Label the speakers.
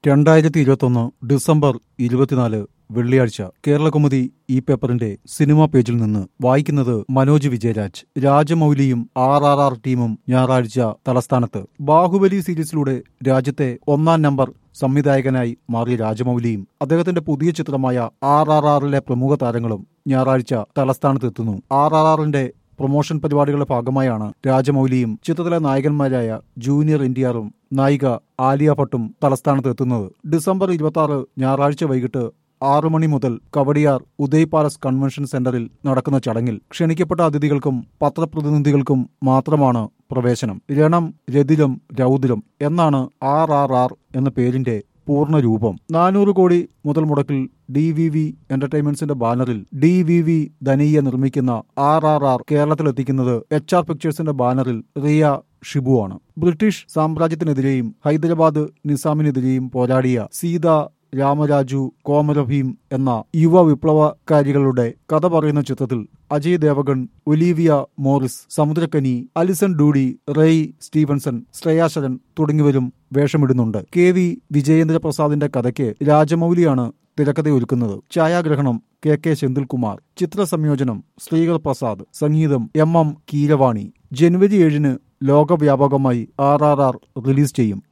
Speaker 1: രണ്ടായിരത്തി ഇരുപത്തൊന്ന് ഡിസംബർ ഇരുപത്തിനാല് വെള്ളിയാഴ്ച കേരളകൗമുദി ഈ പേപ്പറിന്റെ സിനിമാ പേജിൽ നിന്ന് വായിക്കുന്നത് മനോജ് വിജയരാജ് രാജമൗലിയും ആർ ആർ ആർ ടീമും ഞായറാഴ്ച തലസ്ഥാനത്ത് ബാഹുബലി സീരീസിലൂടെ രാജ്യത്തെ ഒന്നാം നമ്പർ സംവിധായകനായി മാറിയ രാജമൗലിയും അദ്ദേഹത്തിന്റെ പുതിയ ചിത്രമായ ആർ ആർ ആറിലെ പ്രമുഖ താരങ്ങളും ഞായറാഴ്ച തലസ്ഥാനത്തെത്തുന്നു ആർ ആർ ആറിന്റെ പ്രൊമോഷൻ പരിപാടികളുടെ ഭാഗമായാണ് രാജമൗലിയും ചിത്രത്തിലെ നായകന്മാരായ ജൂനിയർ എൻടിആറും നായിക ആലിയ ഭട്ടും തലസ്ഥാനത്ത് എത്തുന്നത് ഡിസംബർ ഇരുപത്തി ആറ് ഞായറാഴ്ച വൈകിട്ട് ആറു മണി മുതൽ കവടിയാർ ഉദയ് പാലസ് കൺവെൻഷൻ സെന്ററിൽ നടക്കുന്ന ചടങ്ങിൽ ക്ഷണിക്കപ്പെട്ട അതിഥികൾക്കും പത്രപ്രതിനിധികൾക്കും മാത്രമാണ് പ്രവേശനം രണം രതിരം രൗദ്രം എന്നാണ് ആർ ആർ ആർ എന്ന പേരിന്റെ പൂർണ്ണ രൂപം നാനൂറ് കോടി മുതൽ മുടക്കിൽ ഡി വി വി എന്റർടൈൻമെന്റ്സിന്റെ ബാനറിൽ ഡി വി വി ധനയ്യ നിർമ്മിക്കുന്ന ആർ ആർ ആർ കേരളത്തിലെത്തിക്കുന്നത് എച്ച് ആർ പിക്ചേഴ്സിന്റെ ബാനറിൽ റിയ ഷിബുവാണ് ബ്രിട്ടീഷ് സാമ്രാജ്യത്തിനെതിരെയും ഹൈദരാബാദ് നിസാമിനെതിരെയും പോരാടിയ സീത രാമരാജു കോമരഭീം എന്ന യുവ വിപ്ലവകാരികളുടെ കഥ പറയുന്ന ചിത്രത്തിൽ Ajay Devgn Olivia Morris Samuthirakani Alison Doody Ray Stevenson Shriya Saran തുടങ്ങിയവരും വേഷമിടുന്നുണ്ട് കെ വി വിജയേന്ദ്ര പ്രസാദിന്റെ കഥയ്ക്ക് രാജമൗലിയാണ് തിരക്കഥയൊരുക്കുന്നത് ഛായാഗ്രഹണം കെ കെ സെന്തിൽകുമാർ ചിത്രസംയോജനം ശ്രീകർ പ്രസാദ് സംഗീതം എം എം കീരവാണി ജനുവരി ഏഴിന് ലോകവ്യാപകമായി ആർ ആർ ആർ റിലീസ് ചെയ്യും